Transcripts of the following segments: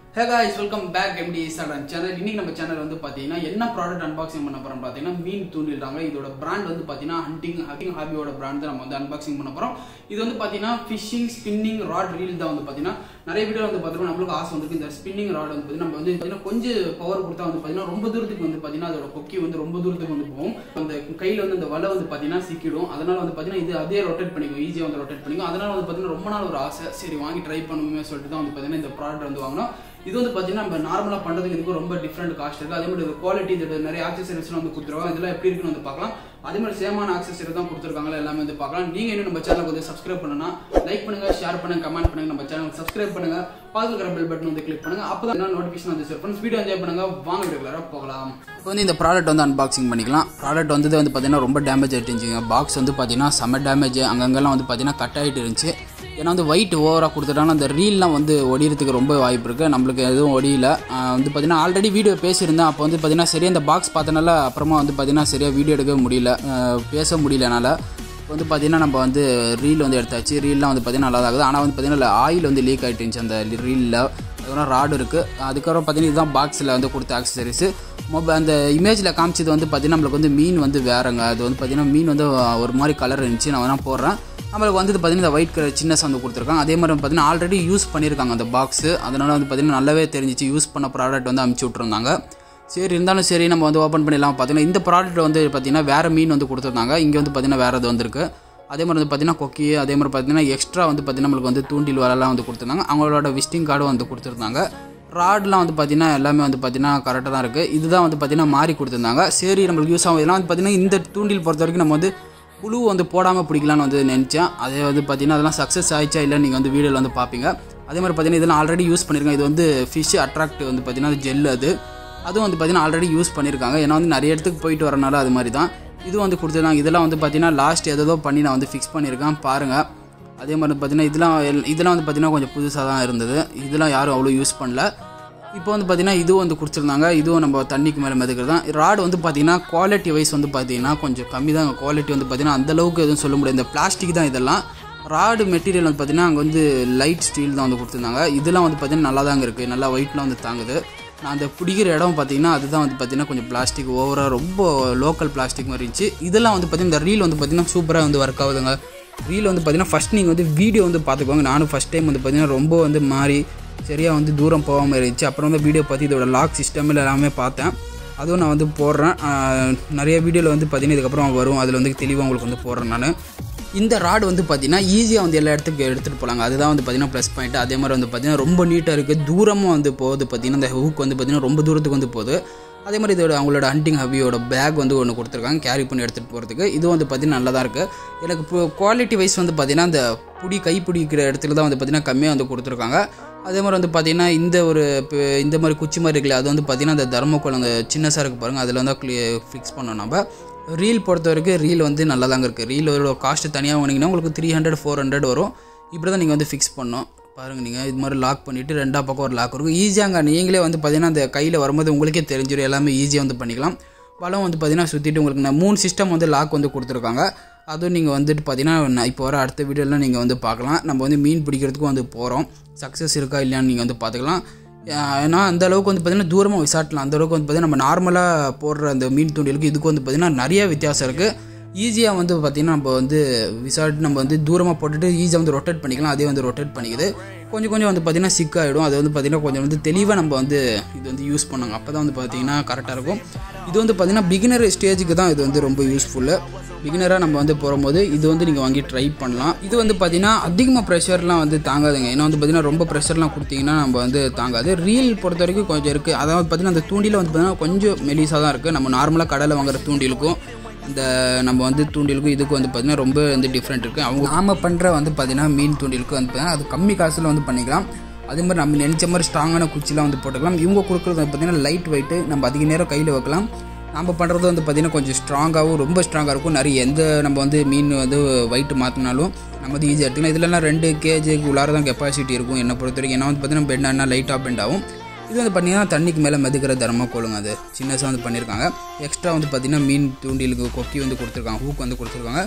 ஹே guys welcome back எம்டி Instagram channel இன்னைக்கு நம்ம சேனல் வந்து பார்த்தீங்கன்னா என்ன ப்ராடக்ட் அன்பாக்சிங் பண்ண போறோம் பார்த்தீங்கன்னா மீன் தூண்டிடுறாங்க இதோட பிராண்ட் வந்து பார்த்தீங்கன்னா ஹண்டிங் ஹக்கிங் ஹாபியோட பிராண்ட் தான் நம்ம வந்து அன்பாக்சிங் பண்ண போறோம் இது வந்து பார்த்தீங்கன்னா ஃபிஷிங் ஸ்பின்னிங் ராட் ரீல் தான் வந்து பார்த்தீங்கன்னா நிறைய வீடியோ வந்து பார்த்தீங்கன்னா நம்மளுக்கு ஆசை வந்து இந்த ஸ்பின்னிங் ராட் வந்து பார்த்தீங்கன்னா நம்ம வந்து பார்த்தீங்கன்னா கொஞ்சம் பவர் கொடுத்தா வந்து பார்த்தீங்கன்னா ரொம்ப தூரத்துக்கு வந்து பார்த்தீங்கன்னா அதோட கொக்கி வந்து ரொம்ப தூரத்துக்கு வந்து போகும் அந்த கையில் வந்து அந்த வலை வந்து பார்த்தீங்கன்னா சிக்கிடும் அதனால வந்து பார்த்தீங்கன்னா இது அதே ரொட்டேட் பண்ணிக்கும் ஈஸியாக வந்து ரொட்டேட் பண்ணிக்கும் அதனால வந்து பார்த்தீங்கன்னா ரொம்ப நாள் ஒரு ஆசை சரி வாங்கி ட்ரை பண்ணுமே சொல்லிட்டு தான் வந்து பார்த்தீங்கன்னா இந்த ப்ராடக்ட் வந்து வாங்கினோம் இது வந்து பார்த்தீங்கன்னா நம்ம நார்மலாக பண்ணுறதுக்கு இதுக்கு ரொம்ப டிஃப்ரெண்ட் காஸ்ட் இருக்குது அதே மாதிரி இது குவாலிட்டி இது நிறைய ஆக்சசரிஸ்லாம் வந்து கொடுத்துருவாங்க இதெல்லாம் எப்படி இருக்குன்னு வந்து பார்க்கலாம் அதே மாதிரி சேமான ஆக்சசரி தான் கொடுத்துருக்காங்களா எல்லாமே வந்து பார்க்கலாம் நீங்கள் இன்னும் நம்ம சேனலுக்கு வந்து சப்ஸ்கிரைப் பண்ணனா லைக் பண்ணுங்க ஷேர் பண்ணுங்க கமெண்ட் பண்ணுங்க நம்ம சேனலுக்கு சப்ஸ்கிரைப் பண்ணுங்க பக்கத்துல இருக்கிற பெல் பட்டன் வந்து கிளிக் பண்ணுங்க அப்போ தான் நோட்டிஃபிகேஷன் வந்து சேர் ஃப்ரெண்ட்ஸ் வீடியோ என்ஜாய் பண்ணுங்க வாங்க ரெகுலராக போகலாம் இப்போ வந்து இந்த ப்ராடக்ட் வந்து அன்பாக்சிங் பண்ணிக்கலாம் ப்ராடக்ட் வந்து வந்து பார்த்தீங்கன்னா ரொம்ப டேமேஜ் ஆகிட்டு இருந்துச்சுங்க பாக்ஸ் வந்து பார்த்தீங்கன்னா செம்ம டேமேஜ் அங்கங்கெல்லாம் வந்து பார்த்தீங்கன்னா கட் ஆகிட்டு இருந்துச்சு ஏன்னா வந்து ஒயிட் ஓவராக கொடுத்துட்டாங்கன்னா அந்த ரீல்லாம் வந்து ஒடிறதுக்கு ரொம்ப வாய்ப்பு இருக்குது நம்மளுக்கு எதுவும் ஒடியல ஆஹ் வந்து பார்த்தீங்கன்னா ஆல்ரெடி வீடியோ பேசியிருந்தேன் அப்போ வந்து பார்த்தீங்கன்னா சரியாக அந்த பாக்ஸ் பார்த்தனால அப்புறமா வந்து பார்த்தீங்கன்னா சரியாக வீடியோ எடுக்க முடியல ஆஹ் பேச முடியல என்னால் இப்போ வந்து பார்த்தீங்கன்னா நம்ம வந்து ரீல் வந்து எடுத்தாச்சு ரீல்லாம் வந்து பார்த்தீங்கன்னா நல்லா தான் இருக்குது ஆனால் வந்து பார்த்தீங்கன்னா ஆயில் வந்து லீக் ஆகிட்டு இருந்துச்சு அந்த ரீலில் அதுக்கப்புறம் ராடு இருக்குது அதுக்கப்புறம் பார்த்தீங்கன்னா இதுதான் பாக்ஸில் வந்து கொடுத்த ஆக்சசரிஸு மொபைல் அந்த இமேஜில் காமிச்சது வந்து பார்த்தீங்கன்னா நம்மளுக்கு வந்து மீன் வந்து வேறங்க அது வந்து பார்த்தீங்கன்னா மீன் வந்து ஒரு மாதிரி கலர் இருந்துச்சு நான் வேணா போடுறேன் நம்மளுக்கு வந்து பார்த்தீங்கன்னா இந்த ஒயிட் கலர் சின்னஸ் வந்து கொடுத்துருக்காங்க அதே மாதிரி வந்து பார்த்தீங்கன்னா ஆல்ரெடி யூஸ் பண்ணியிருக்காங்க அந்த பாக்ஸு அதனால் வந்து பார்த்தீங்கன்னா நல்லாவே தெரிஞ்சிச்சு யூஸ் பண்ண ப்ராடக்ட் வந்து அமுச்சு விட்ருந்தாங்க சரி இருந்தாலும் சரி நம்ம வந்து ஓப்பன் பண்ணிடலாம் பார்த்தீங்கன்னா இந்த ப்ராடக்ட் வந்து பார்த்தீங்கன்னா வேறு மீன் வந்து கொடுத்துருந்தாங்க இங்கே வந்து பார்த்தீங்கன்னா வேறு இது வந்திருக்கு அதே மாதிரி வந்து பார்த்தீங்கன்னா கொக்கி அதே மாதிரி பார்த்தீங்கன்னா எக்ஸ்ட்ரா வந்து பார்த்தீங்கன்னா நம்மளுக்கு வந்து தூண்டில் வலைலாம் வந்து கொடுத்துருந்தாங்க அவங்களோட விசிட்டிங் கார்டும் வந்து கொடுத்துருந்தாங்க ராட்லாம் வந்து பார்த்தீங்கன்னா எல்லாமே வந்து பார்த்தீங்கன்னா கரெக்டாக தான் இருக்குது இதுதான் வந்து பார்த்தீங்கன்னா மாறி கொடுத்துருந்தாங்க சரி நம்மளுக்கு யூஸ் ஆகும் இதெல்லாம் வந்து பார்த்தீங்கன்னா இந்த தூண்டில் பொறுத்த வரைக்கும் நம்ம வந்து புழு வந்து போடாமல் பிடிக்கலான்னு வந்து நினச்சேன் அதே வந்து பார்த்தீங்கன்னா அதெல்லாம் சக்ஸஸ் ஆயிடுச்சா இல்லை நீங்கள் வந்து வீடியோவில் வந்து பார்ப்பீங்க அதே மாதிரி பார்த்தீங்கன்னா இதெல்லாம் ஆல்ரெடி யூஸ் பண்ணியிருக்கேன் இது வந்து ஃபிஷ் அட்ராக்ட் வந்து பார்த்தீங்கன்னா அது ஜெல் அது அதுவும் வந்து பார்த்தீங்கன்னா ஆல்ரெடி யூஸ் பண்ணியிருக்காங்க ஏன்னா வந்து நிறைய இடத்துக்கு போயிட்டு வரனால அது மாதிரி தான் இது வந்து கொடுத்துருந்தாங்க இதெல்லாம் வந்து பார்த்தீங்கன்னா லாஸ்ட் எதோ பண்ணி நான் வந்து ஃபிக்ஸ் பண்ணியிருக்கேன் பாருங்கள் அதே மாதிரி பார்த்தீங்கன்னா இதெல்லாம் எல்- இதெல்லாம் வந்து பார்த்தீங்கன்னா கொஞ்சம் புதுசாக தான் இருந்தது இதெல்லாம் யாரும் அவ்வளோ யூஸ் பண்ணல இப்போ வந்து பார்த்தீங்கன்னா இதுவும் வந்து கொடுத்துருந்தாங்க இதுவும் நம்ம தண்ணிக்கு மேலே மிதக்கிறது தான் ராடு வந்து பார்த்தீங்கன்னா குவாலிட்டி வைஸ் வந்து பார்த்தீங்கன்னா கொஞ்சம் கம்மி தான் குவாலிட்டி வந்து பார்த்தீங்கன்னா அந்த அளவுக்கு எதுவும் சொல்ல முடியாது இந்த பிளாஸ்டிக் தான் இதெல்லாம் ராடு மெட்டீரியல் வந்து பார்த்தீங்கன்னா அங்கே வந்து லைட் ஸ்டீல் தான் வந்து கொடுத்துருந்தாங்க இதெல்லாம் வந்து பார்த்தீங்கன்னா நல்லா தாங்க இருக்குது நல்லா வெயிட்லாம் வந்து தாங்குது நான் அந்த பிடிக்கிற இடம் பார்த்தீங்கன்னா அதுதான் வந்து பார்த்தீங்கன்னா கொஞ்சம் பிளாஸ்டிக் ஓவராக ரொம்ப லோக்கல் பிளாஸ்டிக் மாதிரி இருந்துச்சு இதெல்லாம் வந்து பார்த்தீங்கன்னா இந்த ரீல் வந்து பார்த்தீங்கன்னா சூப்பராக வந்து ஒர்க் ஆகுதுங்க ரீல் வந்து பார்த்தீங்கன்னா ஃபஸ்ட் நீங்கள் வந்து வீடியோ வந்து பார்த்துக்கோங்க நானும் ஃபஸ்ட் டைம் வந்து பார்த்தீங்கன்னா ரொம்ப வந்து மாறி சரியாக வந்து தூரம் போகாமல் இருந்துச்சு அப்புறம் வந்து வீடியோ பார்த்து இதோட லாக் சிஸ்டமில் எல்லாமே பார்த்தேன் அதுவும் நான் வந்து போடுறேன் ஆஹ் நிறைய வீடியோவில் வந்து பார்த்தீங்கன்னா இதுக்கப்புறம் வரும் அதில் வந்து தெளிவாக உங்களுக்கு வந்து போடுறேன் நான் இந்த ராடு வந்து பார்த்தீங்கன்னா ஈஸியாக வந்து எல்லா இடத்துக்கு எடுத்துகிட்டு போகலாங்க அதுதான் வந்து பார்த்தீங்கன்னா ப்ளஸ் பாயிண்ட் அதே மாதிரி வந்து பார்த்தீங்கன்னா ரொம்ப நீட்டாக இருக்குது தூரமாக வந்து போகுது பார்த்தீங்கன்னா இந்த ஹூக் வந்து பார்த்தீங்கன்னா ரொம்ப தூரத்துக்கு வந்து போகுது அதே மாதிரி இதோட அவங்களோட ஹண்டிங் ஹபியோட பேக் வந்து ஒன்று கொடுத்துருக்காங்க கேரி பண்ணி எடுத்துகிட்டு போகிறதுக்கு இது வந்து பார்த்தீங்கன்னா நல்லா தான் இருக்குது எனக்கு இப்போ குவாலிட்டி வைஸ் வந்து பார்த்தீங்கன்னா அந்த புடி கை பிடிக்கிற இடத்துல தான் வந்து பார்த்தீங்கன்னா கம்மியாக வந்து கொடுத்துருக்காங்க அதே மாதிரி வந்து பார்த்தீங்கன்னா இந்த ஒரு இப்போ இந்த மாதிரி குச்சி மாதிரி இருக்குல்ல அது வந்து பார்த்தீங்கன்னா அந்த தர்மக்கோல் அந்த சின்னசாக இருக்குது பாருங்கள் அதில் வந்து க்ளி ஃபிக்ஸ் பண்ணோம் நம்ம ரீல் பொறுத்த வரைக்கும் ரீல் வந்து நல்லா தாங்க இருக்குது ரீலோட காஸ்ட்டு தனியாக வாங்கினீங்கன்னா உங்களுக்கு த்ரீ ஹண்ட்ரட் ஃபோர் ஹண்ட்ரட் வரும் இப்படி தான் நீங்கள் வந்து ஃபிக்ஸ் பண்ணணும் பாருங்கள் நீங்கள் இது மாதிரி லாக் பண்ணிவிட்டு ரெண்டா பக்கம் ஒரு லாக் இருக்கும் ஈஸியாங்க நீங்களே வந்து பார்த்தீங்கன்னா அந்த கையில் வரும்போது உங்களுக்கே தெரிஞ்சிடும் எல்லாமே ஈஸியாக வந்து பண்ணிக்கலாம் பலம் வந்து பார்த்தீங்கன்னா சுற்றிட்டு உங்களுக்கு நான் மூணு சிஸ்டம் வந்து லாக் வந்து கொடுத்துருக்காங்க அதுவும் நீங்கள் வந்துட்டு பார்த்தீங்கன்னா நான் இப்போ வர அடுத்த வீடியோலாம் நீங்கள் வந்து பார்க்கலாம் நம்ம வந்து மீன் பிடிக்கிறதுக்கும் வந்து போகிறோம் சக்ஸஸ் இருக்கா இல்லையான்னு நீங்கள் வந்து பார்த்துக்கலாம் ஏன்னா அந்த அளவுக்கு வந்து பார்த்தீங்கன்னா தூரமாக விசாட்டலாம் அந்த அளவுக்கு வந்து பார்த்தீங்கன்னா நம்ம நார்மலாக போடுற அந்த மீன் தூண்டிலுக்கு இதுக்கு வந்து பார்த்தீங்கன்னா நிறைய வித்தியாசம் இருக்குது ஈஸியாக வந்து பார்த்திங்கன்னா நம்ம வந்து விசாரிட்டு நம்ம வந்து தூரமாக போட்டுட்டு ஈஸியாக வந்து ரொட்டேட் பண்ணிக்கலாம் அதே வந்து ரொட்டேட் பண்ணிக்குது கொஞ்சம் கொஞ்சம் வந்து பார்த்திங்கன்னா சிக் ஆகிடும் அது வந்து பார்த்திங்கன்னா கொஞ்சம் வந்து தெளிவாக நம்ம வந்து இது வந்து யூஸ் பண்ணாங்க அப்போ தான் வந்து பார்த்திங்கன்னா கரெக்டாக இருக்கும் இது வந்து பார்த்திங்கன்னா பிகினர் ஸ்டேஜுக்கு தான் இது வந்து ரொம்ப யூஸ்ஃபுல்லு பிகினராக நம்ம வந்து போகும்போது இது வந்து நீங்கள் வாங்கி ட்ரை பண்ணலாம் இது வந்து பார்த்திங்கன்னா அதிகமாக ப்ரெஷர்லாம் வந்து தாங்காதுங்க ஏன்னா வந்து பார்த்திங்கன்னா ரொம்ப ப்ரெஷர்லாம் கொடுத்தீங்கன்னா நம்ம வந்து தாங்காது ரீல் பொறுத்த வரைக்கும் கொஞ்சம் இருக்குது அதாவது பார்த்திங்கன்னா அந்த தூண்டியில் வந்து பார்த்திங்கன்னா கொஞ்சம் மெலிசாக தான் இருக்குது நம்ம நார்மலாக கடையில் வாங்குற தூண்டிலுக்கும் இந்த நம்ம வந்து தூண்டிலுக்கும் இதுக்கு வந்து பார்த்திங்கன்னா ரொம்ப வந்து டிஃப்ரெண்ட் இருக்குது அவங்க நாம பண்ணுற வந்து பார்த்திங்கன்னா மீன் தூண்டிலுக்கு வந்து பார்த்தீங்கன்னா அது கம்மி காசில் வந்து பண்ணிக்கலாம் அதே மாதிரி நம்ம நினச்ச மாதிரி ஸ்ட்ராங்கான குச்சிலாம் வந்து போட்டுக்கலாம் இவங்க கொடுக்குறது வந்து பார்த்திங்கன்னா லைட் வெயிட்டு நம்ம அதிக நேரம் கையில் வைக்கலாம் நம்ம பண்ணுறது வந்து பார்த்திங்கன்னா கொஞ்சம் ஸ்ட்ராங்காகவும் ரொம்ப ஸ்ட்ராங்காக இருக்கும் நிறைய எந்த நம்ம வந்து மீன் வந்து வெயிட் மாற்றினாலும் நம்ம வந்து ஈஸியாக எடுத்துக்கலாம் இதுலலாம் ரெண்டு கேஜிக்கு உள்ளார தான் கெப்பாசிட்டி இருக்கும் என்னை பொறுத்த வரைக்கும் ஏன்னா வந்து பார்த்திங்கன்னா பெண்ட் ஆனால் லைட்டாக பெண்ட் ஆகும் இது வந்து பார்த்தீங்கன்னா தண்ணிக்கு மேலே மெதுக்கிற தர்மக்கோலுங்க அது சின்னசாக வந்து பண்ணியிருக்காங்க எக்ஸ்ட்ரா வந்து பார்த்தீங்கன்னா மீன் தூண்டிலுக்கு கொக்கி வந்து கொடுத்துருக்காங்க ஹூக் வந்து கொடுத்துருக்காங்க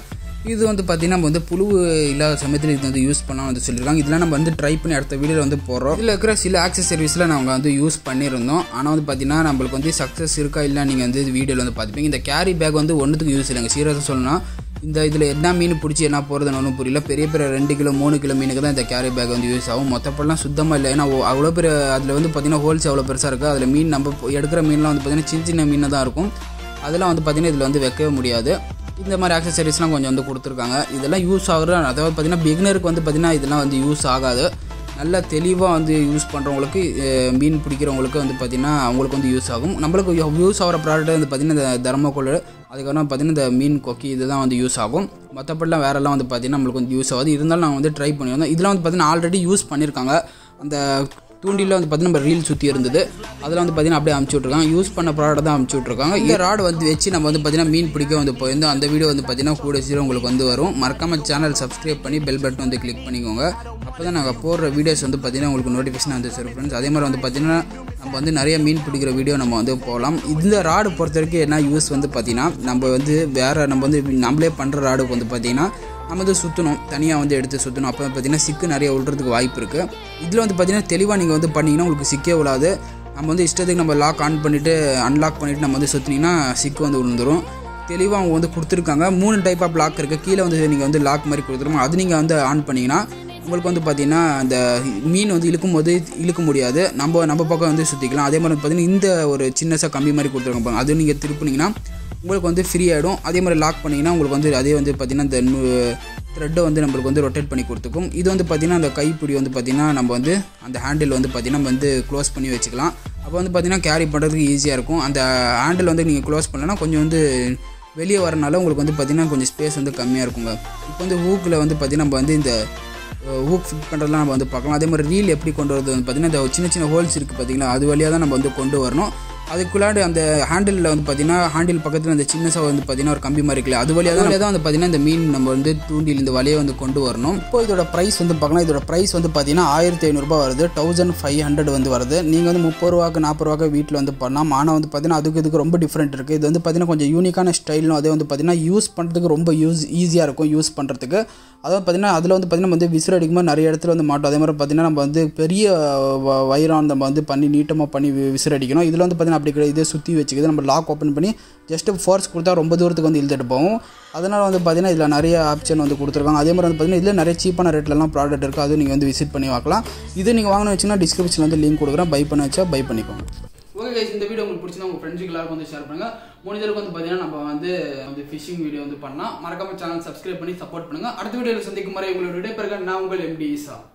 இது வந்து பார்த்தீங்கன்னா நம்ம வந்து புழு இல்லாத சமயத்தில் இது வந்து யூஸ் பண்ணலாம் வந்து சொல்லியிருக்காங்க இதெல்லாம் நம்ம வந்து ட்ரை பண்ணி அடுத்த வீடியோவில் வந்து போடுறோம் இதில் இருக்கிற சில ஆக்சசரிஸில் நாங்கள் வந்து யூஸ் பண்ணியிருந்தோம் ஆனால் வந்து பார்த்தீங்கன்னா நம்மளுக்கு வந்து சக்ஸஸ் இருக்கா இல்லை நீங்கள் வந்து வீடியோவில் வந்து பார்த்துப்பீங்க இந்த கேரி பேக் வந்து ஒன்றுத்துக்கு யூஸ் இல்லைங்க சீரியஸாக சொல்லணும்னா இந்த இதில் என்ன மீன் பிடிச்சி என்ன போகிறதுன்னு ஒன்றும் புரியல பெரிய பெரிய ரெண்டு கிலோ மூணு கிலோ மீனுக்கு தான் இந்த கேரி பேக் வந்து யூஸ் ஆகும் மொத்தப்பெல்லாம் சுத்தமாக இல்லை ஏன்னா ஓ- அவ்வளோ பெரிய அதில் வந்து பார்த்தீங்கன்னா ஹோல்ஸ் அவ்வளோ பெருசாக இருக்குது அதில் மீன் நம்ம இப்போ எடுக்கிற மீன்லாம் வந்து பார்த்தீங்கன்னா சின்ன சின்ன மீன் தான் இருக்கும் அதெல்லாம் வந்து பார்த்தீங்கன்னா இதில் வந்து வைக்கவே முடியாது இந்த மாதிரி ஆக்சசரிஸ்லாம் கொஞ்சம் வந்து கொடுத்துருக்காங்க இதெல்லாம் யூஸ் ஆகுற அதாவது பார்த்தீங்கன்னா பிகினருக்கு வந்து பார்த்தீங்கன்னா இதெல்லாம் வந்து யூஸ் ஆகாது நல்லா தெளிவாக வந்து யூஸ் பண்ணுறவங்களுக்கு மீன் பிடிக்கிறவங்களுக்கு வந்து பார்த்திங்கன்னா அவங்களுக்கு வந்து யூஸ் ஆகும் நம்மளுக்கு யூஸ் ஆகிற ப்ராடக்ட் வந்து பார்த்திங்கன்னா இந்த தர்மக்கோல் அதுக்கப்புறம் பார்த்திங்கன்னா இந்த மீன் கொக்கி இதுதான் வந்து யூஸ் ஆகும் மற்றபடிலாம் வேறெல்லாம் வந்து பார்த்திங்கன்னா நம்மளுக்கு வந்து யூஸ் ஆகுது இருந்தாலும் நாங்கள் வந்து ட்ரை பண்ணியிருந்தோம் இதெல்லாம் வந்து பார்த்திங்கன்னா ஆல்ரெடி யூஸ் பண்ணியிருக்காங்க அந்த தூண்டில வந்து பார்த்தீங்கன்னா நம்ம ரீல் சுற்றி இருந்தது அதில் வந்து பார்த்தீங்கன்னா அப்படியே அமுச்சு விட்ருக்காங்க யூஸ் பண்ண ப்ராடக்ட் தான் அமுச்சு விட்ருக்காங்க இந்த ராடு வந்து வச்சு நம்ம வந்து பார்த்தீங்கன்னா மீன் பிடிக்க வந்து போயிருந்தோம் அந்த வீடியோ வந்து பார்த்தீங்கன்னா கூட சீரம் உங்களுக்கு வந்து வரும் மறக்காம சேனல் சப்ஸ்கிரைப் பண்ணி பெல் பட்டன் வந்து கிளிக் பண்ணிக்கோங்க அப்போ தான் நாங்கள் போடுற வீடியோஸ் வந்து பார்த்தீங்கன்னா உங்களுக்கு நோட்டிஃபிகேஷன் வந்து சரி ஃப்ரெண்ட்ஸ் அதே மாதிரி வந்து பார்த்தீங்கன்னா நம்ம வந்து நிறைய மீன் பிடிக்கிற வீடியோ நம்ம வந்து போகலாம் இந்த ராடு பொறுத்த வரைக்கும் என்ன யூஸ் வந்து பார்த்தீங்கன்னா நம்ம வந்து வேறு நம்ம வந்து நம்மளே பண்ணுற ராடுக்கு வந்து பார்த்தீங்கன்னா நம்ம வந்து சுற்றணும் தனியாக வந்து எடுத்து சுற்றணும் அப்போ பார்த்தீங்கன்னா சிக்கு நிறைய விழுறதுக்கு வாய்ப்பு இருக்குது இதில் வந்து பார்த்தீங்கன்னா தெளிவாக நீங்கள் வந்து பண்ணிங்கன்னா உங்களுக்கு சிக்கே விழாது நம்ம வந்து இஷ்டத்துக்கு நம்ம லாக் ஆன் பண்ணிவிட்டு அன்லாக் பண்ணிவிட்டு நம்ம வந்து சுற்றினீங்கன்னா சிக்கு வந்து விழுந்துரும் தெளிவாக அவங்க வந்து கொடுத்துருக்காங்க மூணு டைப் ஆஃப் லாக் இருக்குது கீழே வந்து நீங்கள் வந்து லாக் மாதிரி கொடுத்துருமா அது நீங்கள் வந்து ஆன் பண்ணிங்கன்னா உங்களுக்கு வந்து பார்த்தீங்கன்னா அந்த மீன் வந்து இழுக்கும் போது இழுக்க முடியாது நம்ம நம்ம பக்கம் வந்து சுற்றிக்கலாம் அதே மாதிரி வந்து பார்த்தீங்கன்னா இந்த ஒரு சின்னசாக கம்பி மாதிரி கொடுத்துருக்காங்க பாருங்க அது நீங்கள் திருப்பினீங்கன்னா உங்களுக்கு வந்து ஃப்ரீ ஆகிடும் அதே மாதிரி லாக் பண்ணிங்கன்னா உங்களுக்கு வந்து அதே வந்து பார்த்திங்கன்னா இந்த த்ரெட்டை வந்து நம்மளுக்கு வந்து ரொட்டேட் பண்ணி கொடுத்துக்கும் இது வந்து பார்த்திங்கன்னா அந்த கைப்பிடி வந்து பார்த்திங்கன்னா நம்ம வந்து அந்த ஹேண்டில் வந்து பார்த்திங்கன்னா நம்ம வந்து க்ளோஸ் பண்ணி வச்சுக்கலாம் அப்போ வந்து பார்த்திங்கன்னா கேரி பண்ணுறதுக்கு ஈஸியாக இருக்கும் அந்த ஹேண்டில் வந்து நீங்கள் க்ளோஸ் பண்ணலன்னா கொஞ்சம் வந்து வெளியே வரனால உங்களுக்கு வந்து பார்த்திங்கன்னா கொஞ்சம் ஸ்பேஸ் வந்து கம்மியாக இருக்குங்க இப்போ வந்து ஊக்கில் வந்து பார்த்திங்கன்னா நம்ம வந்து இந்த ஹூக் ஃபிட் பண்ணுறதுலாம் நம்ம வந்து பார்க்கலாம் அதே மாதிரி ரீல் எப்படி கொண்டு வரது வந்து பார்த்திங்கன்னா இந்த சின்ன சின்ன ஹோல்ஸ் இருக்குது பார்த்தீங்களா அது வழியாக தான் நம்ம வந்து கொண்டு வரணும் அதுக்குள்ளாடி அந்த ஹேண்டிலில் வந்து பார்த்தீங்கன்னா ஹேண்டில் பக்கத்தில் அந்த சின்னசாக வந்து பார்த்தீங்கன்னா ஒரு கம்பி மாதிரி இருக்குல்ல அது வழியாக தான் தான் வந்து பார்த்தீங்கன்னா இந்த மீன் நம்ம வந்து தூண்டில் இந்த வலையை வந்து கொண்டு வரணும் இப்போ இதோட ப்ரைஸ் வந்து பார்க்கலாம் இதோட ப்ரைஸ் வந்து பார்த்தீங்கன்னா ஆயிரத்தி ஐநூறுரூபா வருது தௌசண்ட் ஃபைவ் ஹண்ட்ரட் வந்து வருது நீங்கள் வந்து முப்பது ரூபாக்கு நாற்பது ரூபாக்கு வீட்டில் வந்து பண்ணலாம் ஆனால் வந்து பார்த்தீங்கன்னா அதுக்கு இதுக்கு ரொம்ப டிஃப்ரெண்ட் இருக்குது இது வந்து பார்த்தீங்கன்னா கொஞ்சம் யூனிக்கான ஸ்டைலும் அதே வந்து பார்த்தீங்கன்னா யூஸ் பண்ணுறதுக்கு ரொம்ப யூஸ் ஈஸியாக இருக்கும் யூஸ் பண்ணுறதுக்கு அதாவது பார்த்தீங்கன்னா அதில் வந்து பார்த்தீங்கன்னா வந்து விசிறு அடிக்கும்போது நிறைய இடத்துல வந்து மாட்டோம் அதே மாதிரி பார்த்தீங்கன்னா நம்ம வந்து பெரிய வ- வைரம் நம்ம வந்து பண்ணி நீட்டமாக பண்ணி வி- விசிறு அடிக்கணும் இதில் வந்து பார்த்தீங்கன்னா அப்படி கிடையாது இதே சுற்றி வச்சுக்கிது நம்ம லாக் ஓப்பன் பண்ணி ஜஸ்ட் ஃபோர்ஸ் கொடுத்தா ரொம்ப தூரத்துக்கு வந்து இழுத்துட்டு போகும் அதனால் வந்து பார்த்தீங்கன்னா இதில் நிறைய ஆப்ஷன் வந்து கொடுத்துருக்காங்க அதே மாதிரி வந்து பார்த்தீங்கன்னா இதில் நிறைய சீப்பான ரேட்லலாம் ப்ராடக்ட் இருக்குது அதுவும் நீங்கள் வந்து விசிட் பண்ணி பார்க்கலாம் இது நீங்கள் வாங்கணும் வச்சுன்னா டிஸ்கிரிப்ஷனில் வந்து லிங்க் கொடுக்குறேன் பை பண்ண வச்சா பை பண்ணிக்கோங்க ஓகே கைஸ் இந்த வீடியோ உங்களுக்கு பிடிச்சிருந்தா உங்க ஃப்ரெண்ட்ஸுக்கு எல்லாருக்கும் வந்து ஷேர் பண்ணுங்க முடிஞ்சளவுக்கு வந்து பார்த்தீங்கன்னா நம்ம வந்து வந்து ஃபிஷிங் வீடியோ வந்து பண்ணலாம் மறக்காம சேனல் சப்ஸ்கிரைப் பண்ணி சப்போர்ட் பண்ணுங்க அடுத்த வீடியோவில் சந்திக்கும் வரை உங்களோட விடைபெறுக நான் உங்கள் எம்டி ஈசா